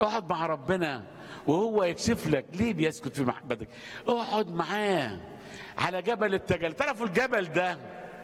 اقعد مع ربنا وهو يكشف لك ليه بيسكت في محبتك اقعد معاه على جبل التجل تعرفوا الجبل ده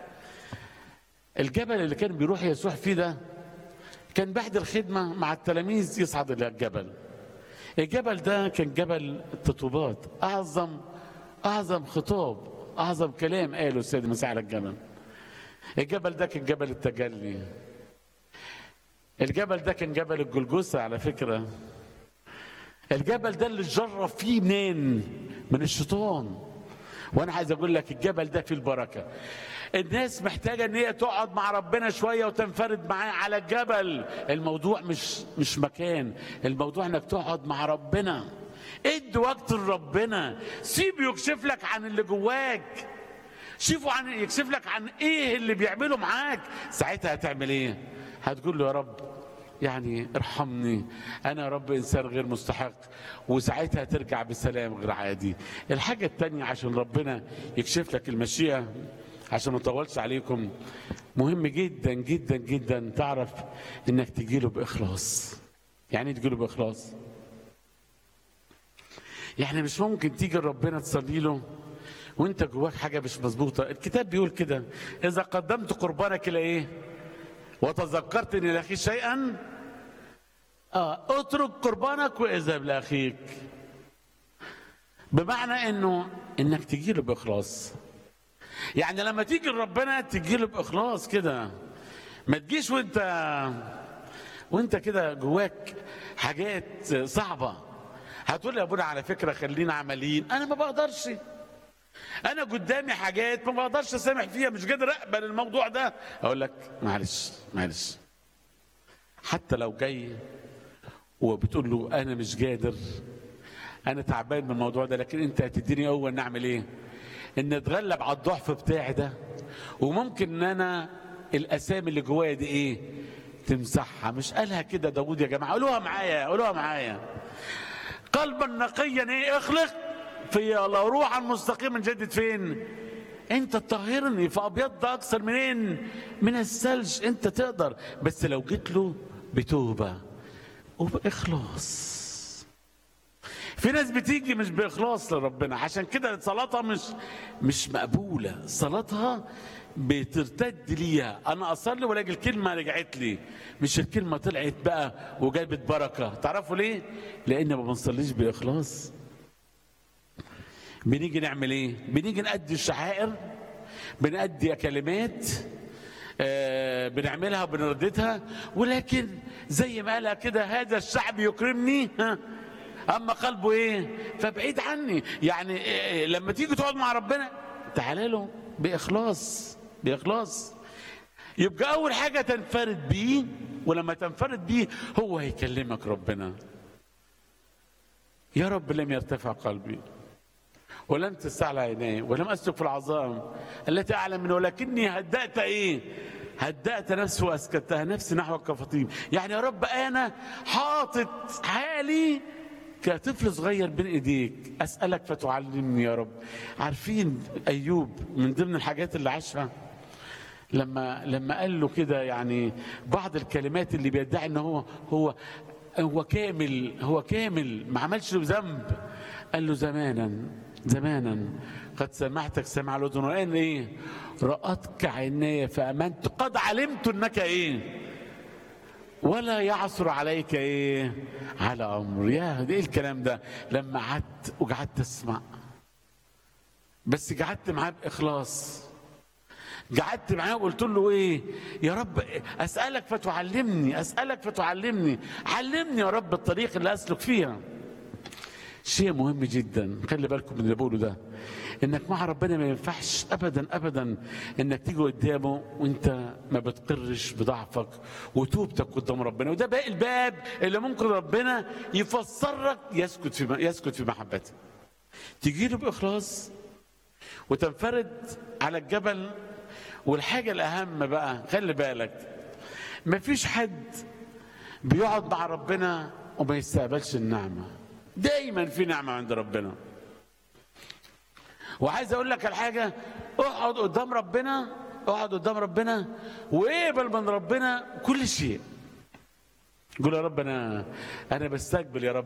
الجبل اللي كان بيروح يسوع فيه ده كان بعد الخدمة مع التلاميذ يصعد إلى الجبل الجبل ده كان جبل التطوبات أعظم أعظم خطاب أعظم كلام قاله السيد المسيح على الجبل الجبل ده كان جبل التجلي الجبل ده كان جبل الجلجثة على فكرة الجبل ده اللي اتجرب فيه منين من الشيطان وانا عايز اقول لك الجبل ده فيه البركه الناس محتاجه ان هي تقعد مع ربنا شويه وتنفرد معاه على الجبل الموضوع مش مش مكان الموضوع انك تقعد مع ربنا ادي وقت لربنا سيبه يكشف لك عن اللي جواك شوفوا عن يكشف لك عن ايه اللي بيعمله معاك ساعتها هتعمل ايه هتقول له يا رب يعني ارحمني انا يا رب انسان غير مستحق وساعتها ترجع بسلام غير عادي الحاجه التانية عشان ربنا يكشف لك المشيئه عشان ما اطولش عليكم مهم جدا جدا جدا تعرف انك تجيله باخلاص يعني ايه تجيله باخلاص يعني مش ممكن تيجي لربنا تصلي له وانت جواك حاجه مش مظبوطه الكتاب بيقول كده اذا قدمت قربانك الى ايه وتذكرت ان لاخي شيئا اه اترك قربانك واذهب لاخيك بمعنى انه انك تجي له باخلاص يعني لما تيجي لربنا تجي له باخلاص كده ما تجيش وانت وانت كده جواك حاجات صعبه هتقول لي يا ابونا على فكره خلينا عمليين انا ما بقدرش انا قدامي حاجات ما بقدرش اسامح فيها مش قادر اقبل الموضوع ده اقول لك معلش معلش حتى لو جاي وبتقول له انا مش قادر انا تعبان من الموضوع ده لكن انت هتديني قوه ان اعمل ايه ان اتغلب على الضعف بتاعي ده وممكن ان انا الاسامي اللي جوايا دي ايه تمسحها مش قالها كده داوود يا جماعه قولوها معايا قولوها معايا قلبا نقيا ايه اخلق في الله روحا مستقيما جدد فين انت تطهرني فابيض اكثر منين من الثلج انت تقدر بس لو جيت له بتوبه وباخلاص في ناس بتيجي مش باخلاص لربنا عشان كده صلاتها مش مش مقبوله صلاتها بترتد ليها انا اصلي والاقي الكلمه رجعت لي مش الكلمه طلعت بقى وجابت بركه تعرفوا ليه لان ما بنصليش باخلاص بنيجي نعمل ايه بنيجي نأدي الشعائر بنأدي كلمات آه بنعملها وبنرددها ولكن زي ما قالها كده هذا الشعب يكرمني ها اما قلبه ايه فبعيد عني يعني إيه لما تيجي تقعد مع ربنا تعالى له باخلاص باخلاص يبقى اول حاجه تنفرد بيه ولما تنفرد بيه هو هيكلمك ربنا يا رب لم يرتفع قلبي ولم تستعلى عيناي ولم اسلك في العظام التي اعلم من ولكني هدأت ايه هدأت نفسي واسكتها نفسي نحو كفطيم يعني يا رب انا حاطط حالي كطفل صغير بين ايديك اسالك فتعلمني يا رب عارفين ايوب من ضمن الحاجات اللي عاشها لما لما قال له كده يعني بعض الكلمات اللي بيدعي ان هو هو هو كامل هو كامل ما عملش ذنب قال له زمانا زمانا قد سمعتك سمع الاذن والان ايه رأتك عيناي فامنت قد علمت انك ايه ولا يعثر عليك ايه على امر يا ده ايه الكلام ده لما قعدت وقعدت اسمع بس قعدت معاه باخلاص قعدت معاه وقلت له ايه يا رب اسالك فتعلمني اسالك فتعلمني علمني يا رب الطريق اللي اسلك فيها شيء مهم جدا خلي بالكم من اللي بقوله ده انك مع ربنا ما ينفعش ابدا ابدا انك تيجي قدامه وانت ما بتقرش بضعفك وتوبتك قدام ربنا وده باقي الباب اللي ممكن ربنا يفسر لك يسكت في يسكت في محبته تجي له باخلاص وتنفرد على الجبل والحاجه الاهم بقى خلي بالك مفيش حد بيقعد مع ربنا وما يستقبلش النعمه دايما في نعمه عند ربنا وعايز اقول لك الحاجه اقعد قدام ربنا اقعد قدام ربنا واقبل من ربنا كل شيء قول يا رب انا انا بستقبل يا رب